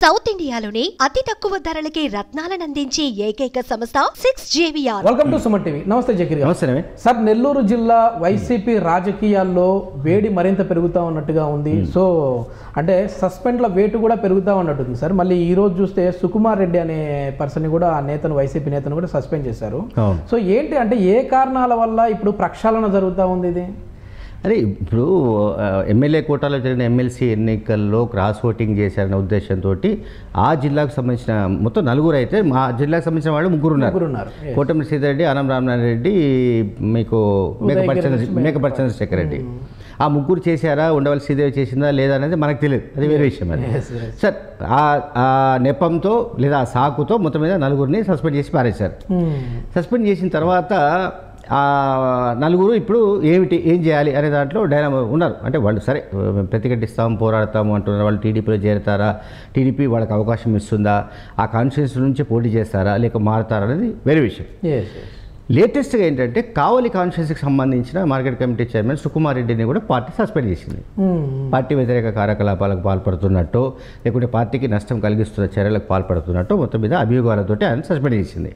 South ఇండియాలోనే అతి తక్కువ ధరలకి రత్నాలనందించే ఏకైక సంస్థ six JVR welcome to Suman TV నమస్తే జకీర్ గారు నమస్తే నవీన్. సార్ నెల్లూరు జిల్లా వైసీపీ రాజకీయాల్లో వేడి మరింత పెరుగుతూ ఉన్నట్టుగా ఉంది సో అంటే సస్పెండ్ల వేటు కూడా పెరుగుతూ ఉన్నట్టుంది సార్ మళ్ళీ ఈ రోజు చూస్తే సుకుమార్ రెడ్డి అనే పర్సన్ కూడా ఆ నేతను వైసీపీ నేతను కూడా సస్పెండ్ చేశారు అవును సో ఏంటి అంటే ఏ కారణాల వల్ల ఇప్పుడు ప్రక్షాళన జరుగుతూ ఉంది ఇది అదే ఇప్పుడు ఆ, ఎమ్మెల్యే కోటాలో జరిగిన ఎమ్మెల్సీ ఎన్నికల్లో క్రాస్ ఓటింగ్ చేశారనే ఉద్దేశంతో ఆ జిల్లాకు సంబంధించిన మొత్తం నలుగురు అయితే మా జిల్లాకు సంబంధించిన వాళ్ళు ముగ్గురు ఉన్నారు ముగ్గురు ఉన్నారు. Yes. కోటమి సీతారెడ్డి ఆనం రామనారాయణ రెడ్డి మీకు మేకపర్తి చంద్ర మేకపర్తి చంద్రశేఖర్ రెడ్డి ఆ ముగ్గురు చేశారా ఉండవలసి శ్రీదేవి చేసిందా లేదా అనేది మనకు తెలియదు అది వేరే విషయం అది Yes, yes. సార్ ఆ ఆ నెపంతో లేదా ఆ సాకుతో మొత్తం మీద నలుగురిని సస్పెండ్ చేసి పారేశారు సస్పెండ్ చేసిన తర్వాత ఆ నలుగురు ఇప్పుడు ఏమిటి ఏం చేయాలి అనే దాంట్లో డైనామో ఉన్నారు అంటే వాళ్ళు సరే మేము ప్రతిఘటిస్తాం పోరాడతాము అంటున్నారు వాళ్ళు టీడీపీలో చేరతారా టీడీపీ వాళ్ళకి అవకాశం ఇస్తుందా ఆ కాన్స్టిట్యూన్స్ నుంచి పోటీ చేస్తారా లేక మారుతారా అనేది వేరే విషయం ఎస్ లేటెస్ట్గా ఏంటంటే కావలి కాన్స్టిట్యూన్సీకి సంబంధించిన మార్కెట్ కమిటీ చైర్మన్ సుకుమార్ రెడ్డిని కూడా పార్టీ సస్పెండ్ చేసింది పార్టీ వ్యతిరేక కార్యకలాపాలకు పాల్పడుతున్నట్టు లేకుంటే పార్టీకి నష్టం కలిగిస్తున్న చర్యలకు పాల్పడుతున్నట్టు మొత్తం మీద అభియోగాలతోటి ఆయన సస్పెండ్ చేసింది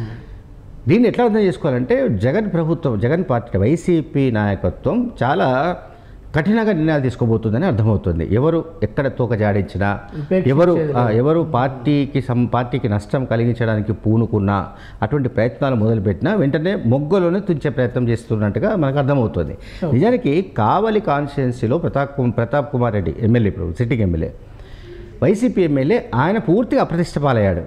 దీన్ని ఎట్లా అర్థం చేసుకోవాలంటే జగన్ ప్రభుత్వం జగన్ పార్టీ వైసీపీ నాయకత్వం చాలా కఠినంగా నిర్ణయాలు తీసుకోబోతుందని అర్థమవుతుంది ఎవరు ఎక్కడ తోక జాడించినా ఉపేక్షించేది ఎవరు ఆ, ఎవరు పార్టీకి సం పార్టీకి నష్టం కలిగించడానికి పూనుకున్నా అటువంటి ప్రయత్నాలు మొదలుపెట్టినా వెంటనే మొగ్గలోనే తుంచే ప్రయత్నం చేస్తున్నట్టుగా మనకు అర్థమవుతుంది నిజానికి కావలి కాన్స్టిట్యున్సీలో ప్రతాప్ కుమార్ ప్రతాప్ కుమార్ రెడ్డి ఎమ్మెల్యే ఇప్పుడు సిట్టింగ్ ఎమ్మెల్యే వైసీపీ ఎమ్మెల్యే ఆయన పూర్తిగా అప్రతిష్ట పాలయ్యాడు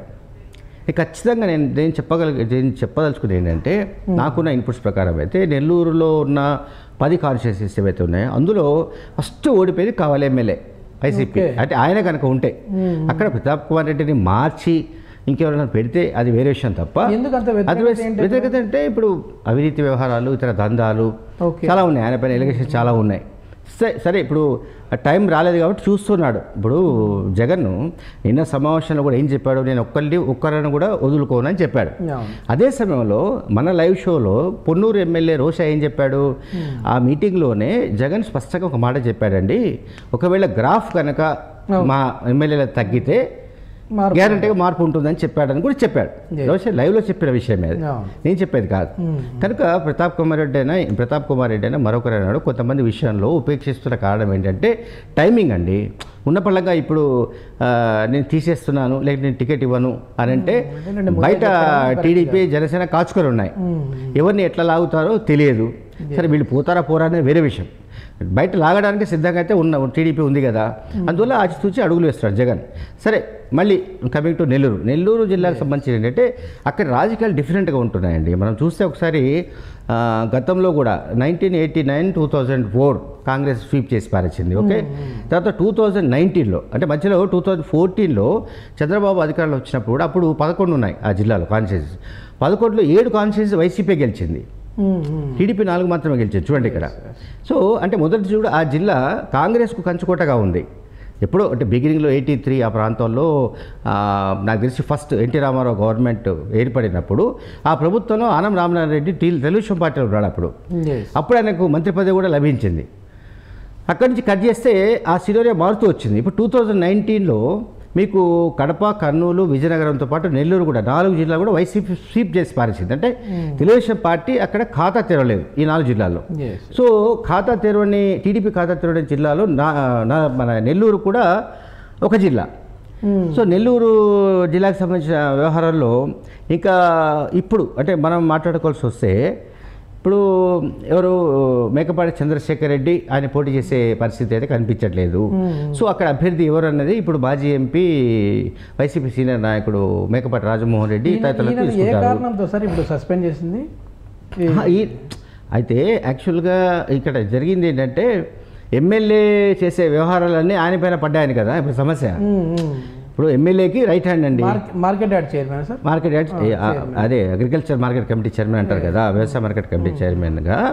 ఇక ఖచ్చితంగా నేను నేను చెప్పగల నేను చెప్పదలుచుకుంది ఏంటంటే నాకున్న ఇన్పుట్స్ ప్రకారం అయితే నెల్లూరులో ఉన్న పది కాన్స్టిట్యూన్సీస్ ఏవైతే ఉన్నాయో అందులో ఫస్ట్ ఓడిపోయేది కావాలి ఎమ్మెల్యే వైసీపీ Okay. అంటే ఆయన కనుక ఉంటే అక్కడ ప్రతాప్ కుమార్ రెడ్డిని మార్చి ఇంకెవరైనా పెడితే అది వేరే విషయం తప్ప ఎందుకు అంత వ్యతిరేకత Otherwise, ఏంటి? వ్యతిరేకత అంటే ఇప్పుడు అవినీతి వ్యవహారాలు ఇతర దందాలు Okay. చాలా ఉన్నాయి ఆయన పైన ఎలిగేషన్ చాలా ఉన్నాయి సరే సరే ఇప్పుడు ఆ టైం రాలేదు కాబట్టి చూస్తున్నాడు ఇప్పుడు జగన్ నిన్న సమావేశంలో కూడా ఏం చెప్పాడు నేను ఒక్కరిని ఒక్కరిని కూడా వదులుకోనని చెప్పాడు అవును. అదే సమయంలో మన లైవ్ షోలో పొన్నూరు ఎమ్మెల్యే రోషా ఏం చెప్పాడు ఆ మీటింగ్లోనే జగన్ స్పష్టంగా ఒక మాట చెప్పాడండి ఒకవేళ గ్రాఫ్ కనుక మా ఎమ్మెల్యేల తగ్గితే మార్పు. గ్యారంటీగా మార్పు ఉంటుందని చెప్పాడని కూడా చెప్పాడు Yes. రోషా లైవ్లో చెప్పిన విషయమే అది అవును. నేను చెప్పేది కాదు కనుక ప్రతాప్ కుమార్ రెడ్డి అయినా ప్రతాప్ కుమార్ రెడ్డి అయినా మరొకరు అన్నాడు కొంతమంది విషయంలో ఉపేక్షిస్తున్న కారణం ఏంటంటే టైమింగ్ అండి ఉన్న పళ్ళంగా ఇప్పుడు ఆ, నేను తీసేస్తున్నాను లేక నేను టికెట్ ఇవ్వను అని అంటే అదేనండి, ముందే బయట చెప్పారు, టీడీపీ జనసేన కాచుకొని ఉన్నాయి ఎవరిని ఎట్లా లాగుతారో తెలియదు సరే వీళ్ళు పోతారా పోరా అనేది వేరే విషయం బయట లాగడానికి సిద్ధంగా అయితే ఉన్న టీడీపీ ఉంది కదా అందువల్ల ఆచితూచి అడుగులు వేస్తాడు జగన్ సరే మళ్ళీ కమింగ్ టు నెల్లూరు నెల్లూరు జిల్లాకు సంబంధించి ఏంటంటే అక్కడ రాజకీయాలు డిఫరెంట్గా ఉంటున్నాయండి మనం చూస్తే ఒకసారి ఆ, గతంలో కూడా nineteen eighty nine two thousand four Congress sweep చేసి పారేసింది ఓకే తర్వాత టూ థౌజండ్ నైన్టీన్లో అంటే మధ్యలో టూ థౌజండ్ ఫోర్టీన్లో చంద్రబాబు అధికారంలో వచ్చినప్పుడు కూడా అప్పుడు పదకొండు ఉన్నాయి ఆ జిల్లాలో కాన్స్టిట్యూన్సీస్ పదకొండులో ఏడు కాన్స్టిట్యూన్సీ వైసీపీ గెలిచింది టీడీపీ నాలుగు మాత్రమే గెలిచారు చూడండి ఇక్కడ సో అంటే మొదటి చూడు ఆ జిల్లా కాంగ్రెస్కు కంచుకోటగా ఉంది ఎప్పుడో అంటే బిగినింగ్లో ఎయిటీ త్రీ ఆ ప్రాంతంలో ఆ, నాకు తెలిసి ఫస్ట్ ఎన్టీ రామారావు గవర్నమెంట్ ఏర్పడినప్పుడు ఆ ప్రభుత్వంలో ఆనం రామనారాయణ రెడ్డి టీ తెలుగుదేశం పార్టీలో ఉన్నాడు అప్పుడు Yes. అప్పుడు ఆయనకు మంత్రి పదవి కూడా లభించింది అక్కడి నుంచి కట్ చేస్తే ఆ సిలోరియా మారుతూ వచ్చింది ఇప్పుడు టూ థౌజండ్ నైన్టీన్లో మీకు కడప కర్నూలు విజయనగరంతో పాటు నెల్లూరు కూడా నాలుగు జిల్లాలు కూడా వైసీపీ స్వీప్ చేసి పారేసింది అంటే తెలుగుదేశం పార్టీ అక్కడ ఖాతా తెరవలేదు ఈ నాలుగు జిల్లాల్లో Yes. సో ఖాతా తెరవని టీడీపీ ఖాతా తెరవని జిల్లాలో నా నా- మన నెల్లూరు కూడా ఒక జిల్లా సో నెల్లూరు జిల్లాకు సంబంధించిన వ్యవహారాల్లో ఇంకా ఇప్పుడు అంటే మనం మాట్లాడుకోవాల్సి వస్తే ఇప్పుడు ఎవరు మేకపాటి చంద్రశేఖర్ రెడ్డి ఆయన పోటీ చేసే పరిస్థితి అయితే కనిపించట్లేదు సో అక్కడ అభ్యర్థి ఎవరు అన్నది ఇప్పుడు మాజీ ఎంపీ వైసీపీ సీనియర్ నాయకుడు మేకపాటి రాజమోహన్ రెడ్డి ఈయన- తదితరులు ఈయనది ఏ తీసుకుంటారు కారణంతో సార్ ఇప్పుడు సస్పెండ్ చేసింది ఈ- ఆహా, ఈ అయితే యాక్చువల్గా ఇక్కడ జరిగింది ఏంటంటే ఎమ్మెల్యే చేసే వ్యవహారాలన్నీ ఆయన పైన పడ్డాయని కదా ఇప్పుడు సమస్య ఉమ్, ఉమ్. ఇప్పుడు ఎమ్మెల్యేకి రైట్ హ్యాండ్ అండి market market yard chairman sir market yard- ఆ, అదే అగ్రికల్చర్ మార్కెట్ కమిటీ చైర్మన్ అంటారు కదా వ్యవసాయ మార్కెట్ కమిటీ చైర్మన్గా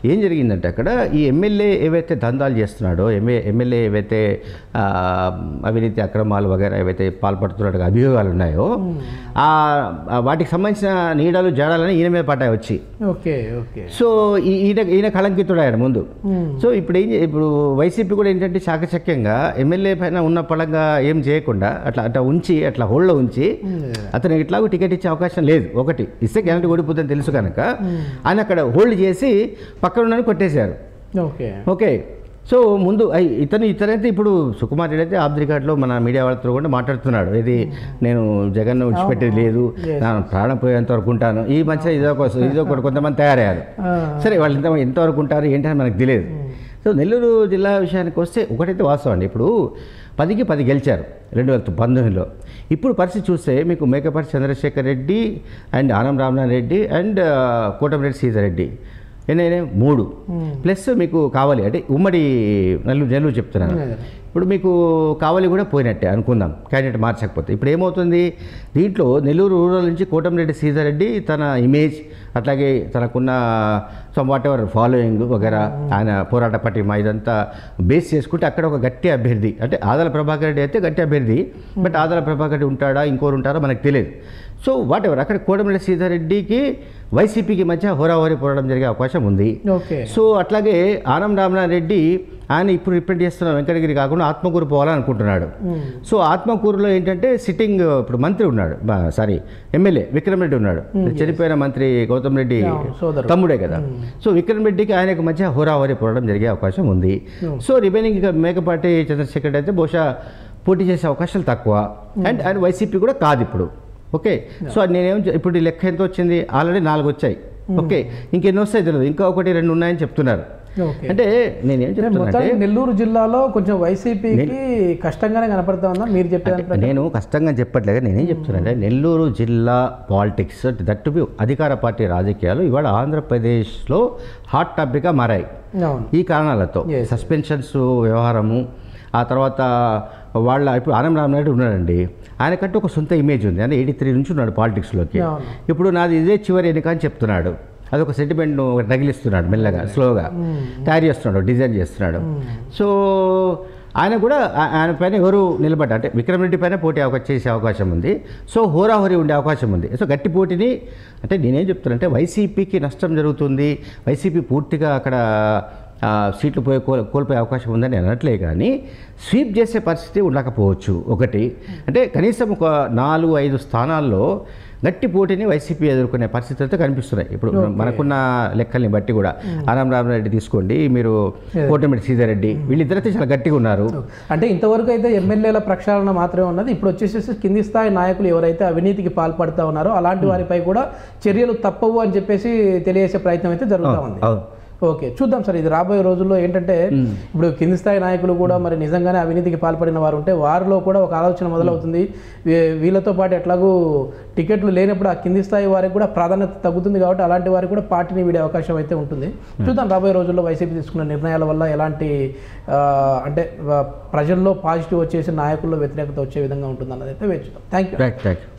ఏం జరిగిందంటే అక్కడ ఈ ఎమ్మెల్యే ఏవైతే దందాలు చేస్తున్నాడో ఎంఏ ఎమ్మెల్యే ఏవైతే ఆ, అవినీతి అక్రమాలు వగైరా ఏవైతే పాల్పడుతున్నట్టుగా అభియోగాలు ఉన్నాయో ఆ ఆ వాటికి సంబంధించిన నీడలు జాడాలని ఈయన మీద పడ్డాయి వచ్చి ఓకే ఓకే సో ఈ- ఈయన ఈయన కళంకితుడు ఆయన ముందు సో ఇప్పుడు ఏం చే- ఇప్పుడు వైసీపీ కూడా ఏంటంటే చాకచక్యంగా ఎమ్మెల్యే పైన ఉన్న పడంగా ఏం చేయకుండా అట్లా అట్లా ఉంచి అట్లా హోల్డ్లో ఉంచి అతను ఇట్లాగూ టికెట్ ఇచ్చే అవకాశం లేదు ఒకటి ఇస్తే గ్యారంటీ ఓడిపోతుందని తెలుసు కనుక ఆయన అక్కడ హోల్డ్ చేసి పక్కన ఉన్నని కొట్టేశారు ఓకే ఓకే సో ముందు ఐ- ఇతను ఇతనైతే ఇప్పుడు సుకుమార్ రెడ్డి అయితే ఆఫ్ ది రికార్డ్లో మన మీడియా వాళ్ళతో కూడా మాట్లాడుతున్నాడు ఇది నేను జగన్ విడిచిపెట్టేది లేదు నా ప్రాణం పోయేంత వరకు ఉంటాను ఈ మధ్య ఇదొక ఇదొకటి కొంతమంది తయారయ్యారు ఆ. సరే వాళ్ళు ఎంత ఎంతవరకు ఉంటారు ఏంటి అని మనకు తెలియదు సో నెల్లూరు జిల్లా విషయానికి వస్తే ఒకటైతే వాస్తవం అండి ఇప్పుడు పదికి పది గెలిచారు రెండు వేల పంతొమ్మిదిలో ఇప్పుడు పరిస్థితి చూస్తే మీకు మేకపాటి చంద్రశేఖర్ రెడ్డి అండ్ ఆనం రామనారాయణ రెడ్డి అండ్ కోటమిరెడ్డి సీతారెడ్డి రెడ్డి ఎన్నైనా మూడు ప్లస్ మీకు కావాలి అంటే ఉమ్మడి నెల్లూరు నెల్లూరు చెప్తున్నాను ఇప్పుడు మీకు కావాలి కూడా పోయినట్టే అనుకుందాం క్యాండిడేట్ మార్చకపోతే ఇప్పుడు ఏమవుతుంది దీంట్లో నెల్లూరు రూరల్ నుంచి కోటమిరెడ్డి సీతారెడ్డి తన ఇమేజ్ అట్లాగే తనకున్న సమ్ వాట్ ఎవర్ ఫాలోయింగ్ వగేరా ఆయన పోరాట పటిమ ఇదంతా బేస్ చేసుకుంటే అక్కడ ఒక గట్టి అభ్యర్థి అంటే ఆదల ప్రభాకర్ రెడ్డి అయితే గట్టి అభ్యర్థి బట్ ఆదల ప్రభాకర్ రెడ్డి ఉంటాడా ఇంకోరు ఉంటారా మనకు తెలియదు సో వాట్ ఎవర్ అక్కడ కోటమిరెడ్డి సీతారెడ్డికి వైసీపీకి మధ్య హోరాహోరీ పోరాటం జరిగే అవకాశం ఉంది ఓకే సో అట్లాగే ఆనం రామనారాయణ రెడ్డి ఆయన ఇప్పుడు రిప్రజెంట్ చేస్తున్న వెంకటగిరి కాకుండా ఆత్మకూరు పోవాలనుకుంటున్నాడు సో ఆత్మకూరులో ఏంటంటే సిట్టింగ్ ఇప్పుడు మంత్రి ఉన్నాడు సారీ ఎమ్మెల్యే విక్రమ్ రెడ్డి ఉన్నాడు చనిపోయిన మంత్రి గౌతమ్ రెడ్డి అవును, సోదరుడు. తమ్ముడే కదా సో విక్రమ్ రెడ్డికి ఆయనకు మధ్య హోరాహోరీ పోరాటం జరిగే అవకాశం ఉంది సో రిమైనింగ్ ఇక మేకపాటి చంద్రశేఖర్ రెడ్డి అయితే బహుశా పోటీ చేసే అవకాశాలు తక్కువ అండ్ ఆయన వైసీపీ కూడా కాదు ఇప్పుడు ఓకే సో అది నేనేం చె- ఇప్పుడు ఈ లెక్క ఎంత వచ్చింది ఆల్రెడీ నాలుగు వచ్చాయి ఓకే ఇంకెన్ని వస్తాయి తెలియదు ఇంకా ఒకటి రెండు ఉన్నాయని చెప్తున్నారు ఓకే అంటే నేనేం చెప్తున్నా మొత్తానికి నెల్లూరు జిల్లాలో కొంచెం వైసీపీకి కష్టంగానే కనపడతా ఉందా మీరు చెప్పేదాని ప్రకారం నేను కష్టంగా చెప్పట్లేదు నేనేం చెప్తున్నానంటే నెల్లూరు జిల్లా పాలిటిక్స్ దట్టు బి అధికార పార్టీ రాజకీయాలు ఇవాళ ఆంధ్రప్రదేశ్లో హాట్ టాపిక్గా మారాయి అవును ఈ కారణాలతో Yes. సస్పెన్షన్స్ వ్యవహారము ఆ తర్వాత వాళ్ళ ఇప్పుడు ఆనం రామనాయుడు ఉన్నాడండి ఆయనకంటూ ఒక సొంత ఇమేజ్ ఉంది అంటే ఎయిటీ త్రీ నుంచి ఉన్నాడు పాలిటిక్స్లోకి అవును. ఇప్పుడు నాది ఇదే చివరి ఎన్నిక అని చెప్తున్నాడు అదొక సెంటిమెంట్ తగిలిస్తున్నాడు మెల్లగా స్లోగా తయారు చేస్తున్నాడు డిజైన్ చేస్తున్నాడు సో ఆయన కూడా ఆ- ఆయన పైన ఎవరు నిలబడ్డా అంటే విక్రమ్ రెడ్డి పైన పోటీ అవకాశం చేసే అవకాశం ఉంది సో హోరాహోరీ ఉండే అవకాశం ఉంది సో గట్టి పోటీని అంటే నేనేం చెప్తున్నానంటే వైసీపీకి నష్టం జరుగుతుంది వైసీపీ పూర్తిగా అక్కడ ఆ, సీట్లు పోయే కోల్ కోల్పోయే అవకాశం ఉందని నేను అనట్లే కానీ స్వీప్ చేసే పరిస్థితి ఉండకపోవచ్చు ఒకటి అంటే కనీసం ఒక నాలుగు ఐదు స్థానాల్లో గట్టి పోటీని వైసీపీ ఎదుర్కొనే పరిస్థితులు అయితే కనిపిస్తున్నాయి ఇప్పుడు మనకున్న లెక్కల్ని బట్టి కూడా ఆరాం రామరెడ్డి తీసుకోండి మీరు కోటమిటి సీతారెడ్డి వీళ్ళిద్దరైతే చాలా గట్టిగా ఉన్నారు అంటే ఇంతవరకు అయితే ఎమ్మెల్యేల ప్రక్షాళన మాత్రమే ఉన్నది ఇప్పుడు వచ్చేసేసి కింది స్థాయి నాయకులు ఎవరైతే అవినీతికి పాల్పడుతూ ఉన్నారో అలాంటి వారిపై కూడా చర్యలు తప్పవు అని చెప్పేసి తెలియజేసే ప్రయత్నం అయితే జరుగుతూ ఉంది అవును ఓకే చూద్దాం సార్ ఇది రాబోయే రోజుల్లో ఏంటంటే ఇప్పుడు కింది స్థాయి నాయకులు కూడా మరి నిజంగానే అవినీతికి పాల్పడిన వారు ఉంటే వారిలో కూడా ఒక ఆలోచన మొదలవుతుంది వీ- వీళ్ళతో పాటు ఎట్లాగూ టికెట్లు లేనప్పుడు ఆ కింది స్థాయి వారికి కూడా ప్రాధాన్యత తగ్గుతుంది కాబట్టి అలాంటి వారికి కూడా పార్టీని వీడే అవకాశం అయితే ఉంటుంది చూద్దాం రాబోయే రోజుల్లో వైసీపీ తీసుకున్న నిర్ణయాల వల్ల ఎలాంటి ఆ, అంటే ఆ, ప్రజల్లో పాజిటివ్ వచ్చేసి నాయకుల్లో వ్యతిరేకత వచ్చే విధంగా ఉంటుంది అన్నది అయితే వేచి థ్యాంక్ యూ రైట్ రైట్